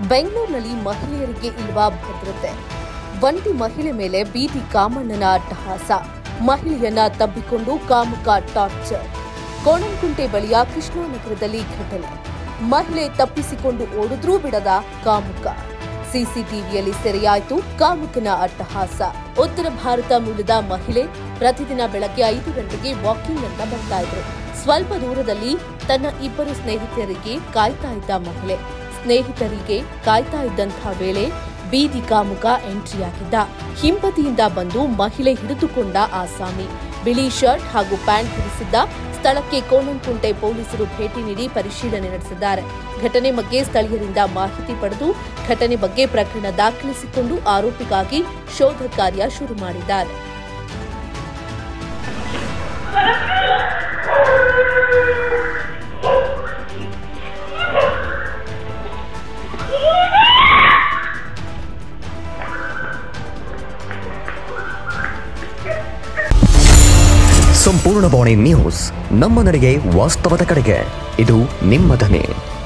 ಬೆಂಗಳೂರಿನಲ್ಲಿ ಮಹಿಳೆಯರಿಗೆ ಇಲ್ವಾ ಭದ್ರತೆ ಒಂಟಿ ಮಹಿಳೆ ಮೇಲೆ ಬೀದಿ ಕಾಮಣ್ಣನ ಅಟ್ಟಹಾಸ ಮಹಿಳೆಯನ್ನ ತಬ್ಬಿಕೊಂಡು ಕಾಮುಕ ಟಾರ್ಚರ್ ಕೋಣಂಕುಂಟೆ ಬಳಿಯ ಕೃಷ್ಣಾನಗರದಲ್ಲಿ ಘಟನೆ ಮಹಿಳೆ ತಪ್ಪಿಸಿಕೊಂಡು ಓಡಿದ್ರೂ ಬಿಡದ ಕಾಮುಕ ಸಿಸಿಟಿವಿಯಲ್ಲಿ ಸೆರೆಯಾಯಿತು ಕಾಮುಕನ ಅಟ್ಟಹಾಸ ಉತ್ತರ ಭಾರತ ಮೂಲದ ಮಹಿಳೆ ಪ್ರತಿದಿನ ಬೆಳಗ್ಗೆ ಐದು ಗಂಟೆಗೆ ವಾಕಿಂಗ್ ಅಂತ ಬರ್ತಾ ಇದ್ರು ಸ್ವಲ್ಪ ದೂರದಲ್ಲಿ ತನ್ನ ಇಬ್ಬರು ಸ್ನೇಹಿತರಿಗೆ ಕಾಯ್ತಾ ಇದ್ದ ಮಹಿಳೆ ಸ್ನೇಹಿತರಿಗೆ ಕಾಯ್ತಾ ಇದ್ದಂಥ ವೇಳೆ ಬೀದಿ ಕಾಮುಕ ಎಂಟ್ರಿಯಾಗಿದ್ದ ಹಿಂಬದಿಯಿಂದ ಬಂದು ಮಹಿಳೆ ಹಿಡಿದುಕೊಂಡ ಆಸಾಮಿ ಬಿಳಿ ಶರ್ಟ್ ಹಾಗೂ ಪ್ಯಾಂಟ್ ಧರಿಸಿದ್ದ ಸ್ಥಳಕ್ಕೆ ಕೋಣಂಕುಂಟೆ ಪೊಲೀಸರು ಭೇಟಿ ನೀಡಿ ಪರಿಶೀಲನೆ ನಡೆಸಿದ್ದಾರೆ ಘಟನೆ ಬಗ್ಗೆ ಸ್ಥಳೀಯರಿಂದ ಮಾಹಿತಿ ಪಡೆದು ಘಟನೆ ಬಗ್ಗೆ ಪ್ರಕರಣ ದಾಖಲಿಸಿಕೊಂಡು ಆರೋಪಿಗಾಗಿ ಶೋಧ ಕಾರ್ಯ ಶುರು ಮಾಡಿದ್ದಾರೆ ಸಂಪೂರ್ಣ ಬಾಣಿ ನ್ಯೂಸ್ ನಮ್ಮ ನಡೆಗೆ ವಾಸ್ತವದ ಕಡೆಗೆ ಇದು ನಿಮ್ಮ ಧ್ವನಿ